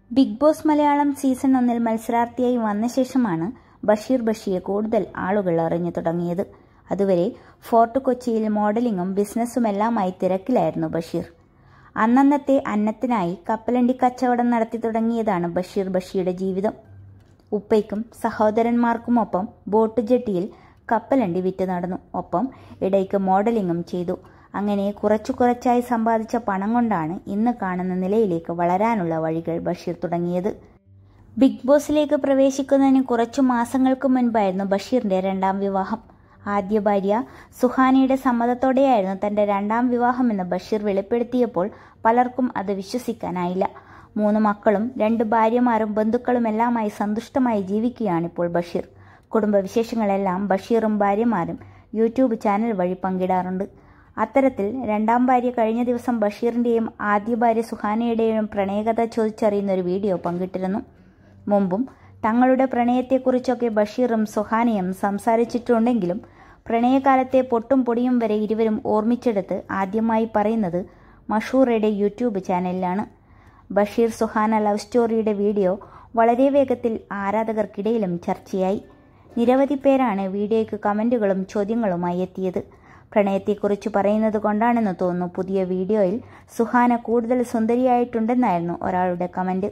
big boss Malayalam season ഒന്നിൽ മത്സരാർത്ഥിയായി വന്ന ശേഷമാണ് ബഷീർ ബഷിയെ കൂടുതൽ ആളുകൾ അറിഞ്ഞു തുടങ്ങിയത് അതുവരെ ഫോർട്ട് കൊച്ചിയിൽ മോഡലിംഗും ബിസിനസ്സുമെല്ലാമായി തിരക്കിലായിരുന്നു ബഷീർ അന്നന്നത്തെ അന്നത്തിനായി കപ്പലണ്ടി കച്ചവടം നടത്തി തുടങ്ങിയതാണ് ബഷീർ ബഷിയുടെ ജീവിതം ഉപ്പയ്ക്കും സഹോദരന്മാർക്കുമൊപ്പം ബോട്ട് ജെട്ടിയിൽ കപ്പലണ്ടി വിറ്റ് നടന്നു ഒപ്പം ഇടയ്ക്ക് മോഡലിംഗും ചെയ്തു അങ്ങനെ കുറച്ചു കുറച്ചായി സമ്പാദിച്ച പണം കൊണ്ടാണ് ഇന്ന് കാണുന്ന നിലയിലേക്ക് വളരാനുള്ള വഴികൾ ബഷീർ തുടങ്ങിയത് ബിഗ് ബോസിലേക്ക് പ്രവേശിക്കുന്നതിന് കുറച്ചു മാസങ്ങൾക്ക് മുൻപായിരുന്നു ബഷീറിന്റെ രണ്ടാം വിവാഹം ആദ്യ ഭാര്യ സുഹാനയുടെ സമ്മതത്തോടെയായിരുന്നു തന്റെ രണ്ടാം വിവാഹമെന്ന് ബഷീർ വെളിപ്പെടുത്തിയപ്പോൾ പലർക്കും അത് വിശ്വസിക്കാനായില്ല മൂന്ന് മക്കളും രണ്ട് ഭാര്യമാരും ബന്ധുക്കളുമെല്ലാമായി സന്തുഷ്ടമായി ജീവിക്കുകയാണിപ്പോൾ ബഷീർ കുടുംബവിശേഷങ്ങളെല്ലാം ബഷീറും ഭാര്യമാരും യൂട്യൂബ് ചാനൽ വഴി പങ്കിടാറുണ്ട് അത്തരത്തിൽ രണ്ടാം ഭാര്യ കഴിഞ്ഞ ദിവസം ബഷീറിന്റെയും ആദ്യ ഭാര്യ സുഹാനയുടെയും പ്രണയകഥ ചോദിച്ചറിയുന്ന ഒരു വീഡിയോ പങ്കിട്ടിരുന്നു മുമ്പും തങ്ങളുടെ പ്രണയത്തെക്കുറിച്ചൊക്കെ ബഷീറും സുഹാനയും സംസാരിച്ചിട്ടുണ്ടെങ്കിലും പ്രണയകാലത്തെ പൊട്ടും പൊടിയും വരെ ഇരുവരും ഓർമ്മിച്ചെടുത്ത് ആദ്യമായി പറയുന്നത് മഷൂറയുടെ യൂട്യൂബ് ചാനലിലാണ് ബഷീർ സുഹാന ലവ് സ്റ്റോറിയുടെ വീഡിയോ വളരെ വേഗത്തിൽ ആരാധകർക്കിടയിലും ചർച്ചയായി നിരവധി പേരാണ് വീഡിയോയ്ക്ക് കമന്റുകളും ചോദ്യങ്ങളുമായി എത്തിയത് പ്രണയത്തെക്കുറിച്ച് പറയുന്നത് കൊണ്ടാണെന്ന് തോന്നുന്നു പുതിയ വീഡിയോയിൽ സുഹാന കൂടുതൽ സുന്ദരിയായിട്ടുണ്ടെന്നായിരുന്നു ഒരാളുടെ കമന്റ്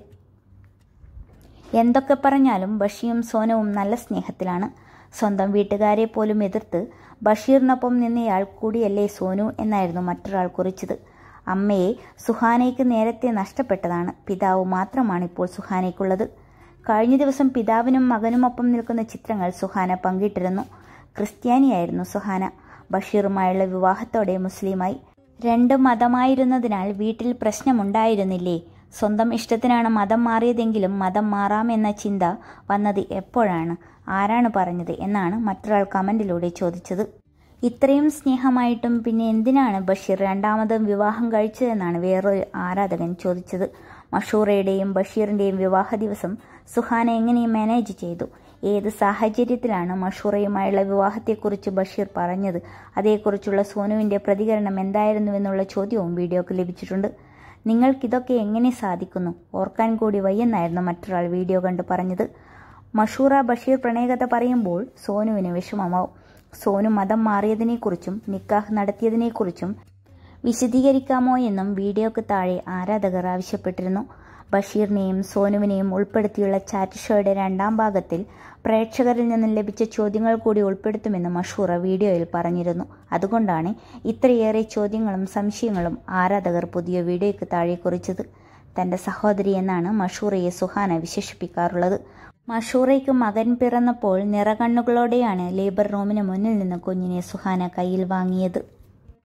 എന്തൊക്കെ പറഞ്ഞാലും ബഷിയും സോനവും നല്ല സ്നേഹത്തിലാണ് സ്വന്തം വീട്ടുകാരെ പോലും എതിർത്ത് ബഷീറിനൊപ്പം നിന്നയാൾ കൂടിയല്ലേ സോനു എന്നായിരുന്നു മറ്റൊരാൾ കുറിച്ചത് അമ്മയെ സുഹാനയ്ക്ക് നേരത്തെ നഷ്ടപ്പെട്ടതാണ് പിതാവ് മാത്രമാണ് ഇപ്പോൾ സുഹാനയ്ക്കുള്ളത് കഴിഞ്ഞ ദിവസം പിതാവിനും മകനുമൊപ്പം നിൽക്കുന്ന ചിത്രങ്ങൾ സുഹാന പങ്കിട്ടിരുന്നു ക്രിസ്ത്യാനിയായിരുന്നു സുഹാന ബഷീറുമായുള്ള വിവാഹത്തോടെ മുസ്ലിമായി രണ്ട് മതമായിരുന്നതിനാൽ വീട്ടിൽ പ്രശ്നമുണ്ടായിരുന്നില്ലേ സ്വന്തം ഇഷ്ടത്തിനാണ് മതം മാറിയതെങ്കിലും മതം മാറാമെന്ന ചിന്ത വന്നത് എപ്പോഴാണ് ആരാണ് പറഞ്ഞത് എന്നാണ് മറ്റൊരാൾ കമന്റിലൂടെ ചോദിച്ചത് ഇത്രയും സ്നേഹമായിട്ടും പിന്നെ എന്തിനാണ് ബഷീർ രണ്ടാമതും വിവാഹം കഴിച്ചതെന്നാണ് വേറൊരു ആരാധകൻ ചോദിച്ചത് മഷൂറയുടെയും ബഷീറിന്റെയും വിവാഹ ദിവസം സുഹാന എങ്ങനെ മാനേജ് ചെയ്തു ഏത് സാഹചര്യത്തിലാണ് മഷൂറയുമായുള്ള വിവാഹത്തെക്കുറിച്ച് ബഷീർ പറഞ്ഞത് അതേക്കുറിച്ചുള്ള സോനുവിന്റെ പ്രതികരണം എന്തായിരുന്നുവെന്നുള്ള ചോദ്യവും വീഡിയോക്ക് ലഭിച്ചിട്ടുണ്ട് നിങ്ങൾക്കിതൊക്കെ എങ്ങനെ സാധിക്കുന്നു ഓർക്കാൻ കൂടി വയ്യെന്നായിരുന്നു മറ്റൊരാൾ വീഡിയോ കണ്ട് പറഞ്ഞത് മഷൂറ ബഷീർ പ്രണയകഥ പറയുമ്പോൾ സോനുവിന് വിഷമമാവും സോനു മതം മാറിയതിനെക്കുറിച്ചും നിക്കാഹ് നടത്തിയതിനെക്കുറിച്ചും വിശദീകരിക്കാമോ എന്നും വീഡിയോക്ക് താഴെ ആരാധകർ ആവശ്യപ്പെട്ടിരുന്നു ബഷീറിനെയും സോനുവിനെയും ഉൾപ്പെടുത്തിയുള്ള ചാറ്റ് ഷോയുടെ രണ്ടാം ഭാഗത്തിൽ പ്രേക്ഷകരിൽ നിന്നും ലഭിച്ച ചോദ്യങ്ങൾ കൂടി ഉൾപ്പെടുത്തുമെന്ന് മഷൂറ വീഡിയോയിൽ പറഞ്ഞിരുന്നു അതുകൊണ്ടാണ് ഇത്രയേറെ ചോദ്യങ്ങളും സംശയങ്ങളും ആരാധകർ പുതിയ വീഡിയോയ്ക്ക് താഴെ കുറിച്ചത് തന്റെ സഹോദരി എന്നാണ് മഷൂറയെ സുഹാന വിശേഷിപ്പിക്കാറുള്ളത് മഷൂറയ്ക്ക് മകൻ പിറന്നപ്പോൾ നിറകണ്ണുകളോടെയാണ് ലേബർ റൂമിന് മുന്നിൽ നിന്ന് കുഞ്ഞിനെ സുഹാന കയ്യിൽ വാങ്ങിയത്